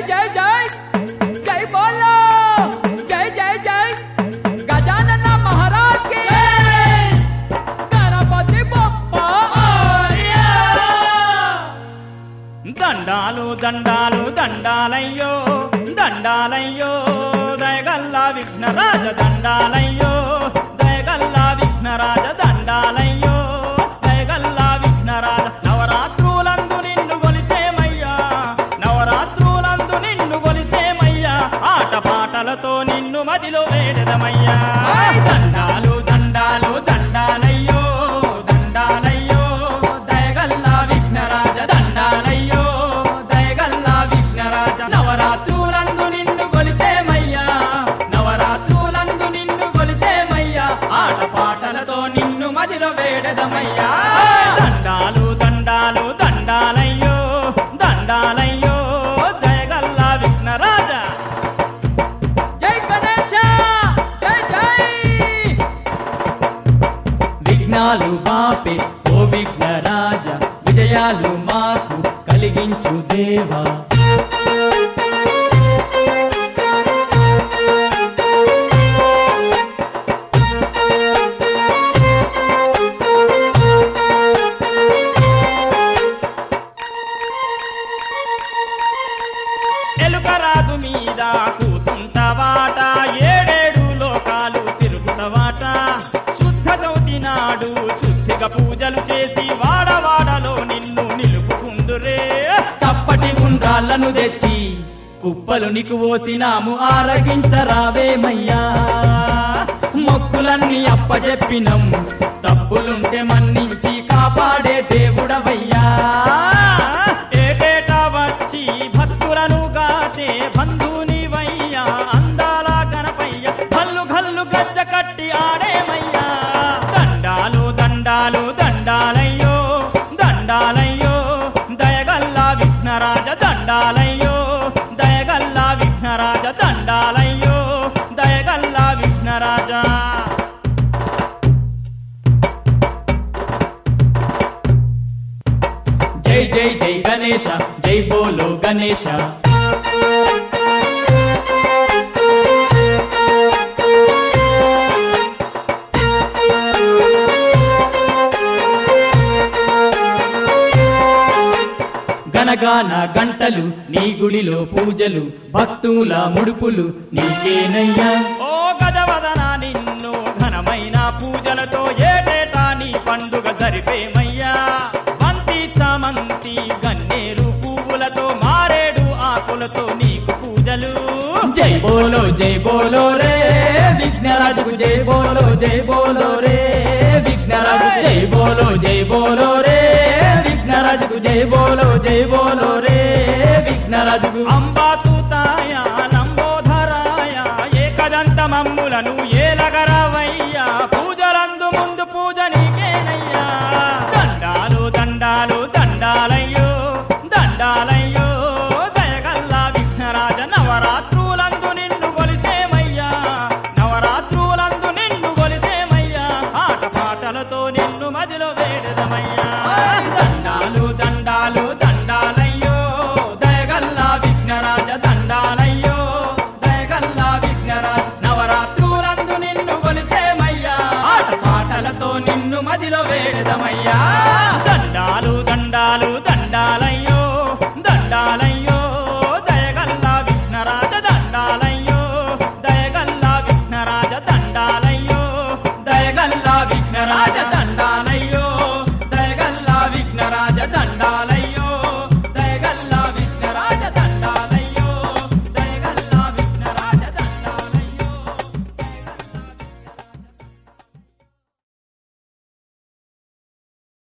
జై జై జై బోలో జై జై జై గజానన మహారాజ్ కి గణపతి బొప్ప దండాలు దండాలు దండాలయ్యో దండాలయ్యో దయగల్లా విఘ్నరాజ దండాలయ్యో దయగల్లా విఘ్నరాజ దండాలయ్యో దయగల్లా విఘ్నరాజ నవరాత్రులందు నిన్ను గొలిచేమయ్యా నవరాత్రులందు నిన్ను గొలిచేమయ్యా ఆట పాటలతో నిన్ను మదిలో వేడదమయ్యా దండాలు దండాలు దండాలయ్యో దండాలయ్యో దయగల్లా విఘ్నరాజ దండాలయ్యో దయగల్లా విఘ్నరాజ నవరాత్రులందు నిన్ను కొలిచేమయ్యా నవరాత్రులందు నిన్ను కొలిచేమయ్యా ఆట పాటలతో నిన్ను మదిలో వేడదమయ్యా దండాలు దండాలు దండాలయ్యో దండాలయ్యో దయగల్లా విఘ్నరాజా జై గణేశ జై జై విఘ్నాలు మాపే ఓ విఘ్నరాజ విజయాలు మాకు కలిగించు దేవా ఎలుకరాజు మీద కూసుంటవాట ఏడేడు లోకాలు తిరుగుతవాట శుద్ధ చౌతి నాడు శుద్ధిగా పూజలు చేసి వాడవాడలో నిన్ను నిలుపుకుందురే చప్పటి ఉండ్రాళ్లను తెచ్చి కుప్పలు నీకు ఓసినాము ఆరగించరావేమయ్యా మొక్కులన్నీ అప్పజెప్పినం తప్పులుంటే మన్నించి కాపాడే దేవుడవయ్యా ఏటేటా వచ్చి భక్తులను గాచే బంధునివయ్యా అందాల గణపయ్య గల్లు గల్లు గజ్జ కట్టి ఆడేమయ్యా దండాలు దండాలు దండాలయ్యో దండాలయ్యో దయగల్లా విఘ్నరాజ దండాలయ్యో దయగల్లా విఘ్నరాజ దండాలయ్యో దయగల్లా విఘ్నరాజా జై జై జై గణేశ జై బోలో గణేశ గనగాన గంటలు నీ గుడిలో పూజలు భక్తుల ముడుపులు నీకేనయ్యా ఓ గజవదన నిన్ను ఘనమైన పూజలతో ఏటేటా నీ పండుగ జరిపేమయ్యా బంతి చామంతి గన్నేరు పువ్వులతో మారేడు ఆకులతో నీకు పూజలు జై బోలో జై బోలో రే విఘ్నరాజుకు జై బోలో జై బోలో రే విఘ్నరాజు జై బోలో జై బోలో రే విఘ్నరాజుకు జై బోలో జై బోలో రే విఘ్నరాజుకు అంబాసుతాయ లంబోధరాయ ఏకదంత మమ్ములను ఏలగరవయ్యా పూజలందు ముందు పూజ నీకేనయ్యా దండాలు దండాలు దండాలయ్యో దండాలయ్యో దయగల్లా విఘ్నరాజ నవరాత్రులందు నిన్ను కొలిచేమయ్యా నవరాత్రులందు నిన్ను కొలిచేమయ్యా ఆట పాటలతో నిన్ను మదిలో వేడదమయ్యా దండాలు దండాలు దండాలయ్యో దయగల్లా విఘ్నరాజ దండాలయ్యో దయగల్లా విఘ్నరాజ నవరాత్రులందు నిన్ను కొలిచేమయ్యా ఆట పాటలతో నిన్ను మదిలో వేడదమయ్యా దండాలు దండాలు దండాలయ్యో దండాలయ్యో దయగల్లా విఘ్నరాజ దండాలయ్యో దయగల్లా విఘ్నరాజ దండాలయ్యో దయగల్లా విఘ్నరాజ దండాలయ్యో దయగల్లా విఘ్నరాజ దండాలయ్యో